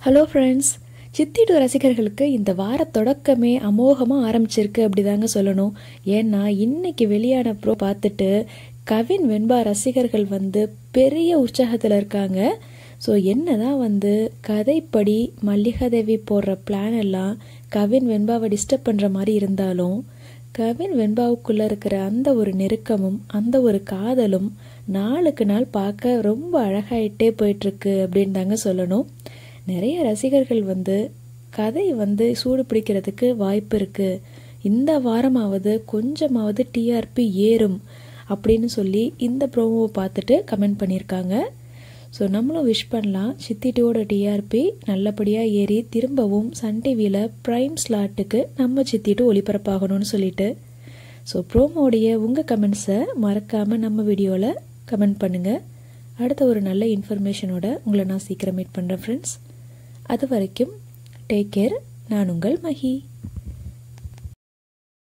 hello friends சித்தி two ரசிகர்களுக்கு இந்த வார தொடக்கமே அமோகமாக ஆரம்பிச்சிருக்கு அப்படிதாங்க சொல்லணும் ஏன்னா இன்னைக்கு வெளியான ப்ரோ பார்த்துட்டு கவின் வெண்பா ரசிகர்கள் வந்து பெரிய உற்சாகத்தில் இருக்காங்க ஸோ என்னதான் வந்து கதைப்படி மல்லிகா தேவி போடுற பிளான் எல்லாம் கவின் வெண்பாவை டிஸ்டர்ப் பண்ணுற மாதிரி இருந்தாலும் கவின் வெண்பாவுக்குள்ள இருக்கிற அந்த ஒரு நெருக்கமும் அந்த ஒரு காதலும் நாளுக்கு நாள் பார்க்க ரொம்ப அழகாயிட்டே போயிட்டுருக்கு அப்படின்னு தாங்க சொல்லணும் நிறைய ரசிகர்கள் வந்து கதை வந்து சூடு பிடிக்கிறதுக்கு வாய்ப்பு இருக்குது இந்த வாரமாவது கொஞ்சமாவது டிஆர்பி ஏறும் அப்படின்னு சொல்லி இந்த ப்ரோமோவை பார்த்துட்டு கமெண்ட் பண்ணியிருக்காங்க ஸோ நம்மளும் விஷ் பண்ணலாம் சித்தி டூவோட டிஆர்பி நல்லபடியாக ஏறி திரும்பவும் சன் டிவியில் ப்ரைம் ஸ்லாட்டுக்கு நம்ம சித்தி டூ ஒளிபரப்பாகணும்னு சொல்லிட்டு ஸோ ப்ரோமோடைய உங்கள் கமெண்ட்ஸை மறக்காமல் நம்ம வீடியோவில் கமெண்ட் பண்ணுங்கள் அடுத்த ஒரு நல்ல இன்ஃபர்மேஷனோட உங்களை நான் சீக்கிரம் மீட் பண்ணுறேன் ஃப்ரெண்ட்ஸ் அது வரைக்கும் டேக் கேர் நான் உங்கள் மஹி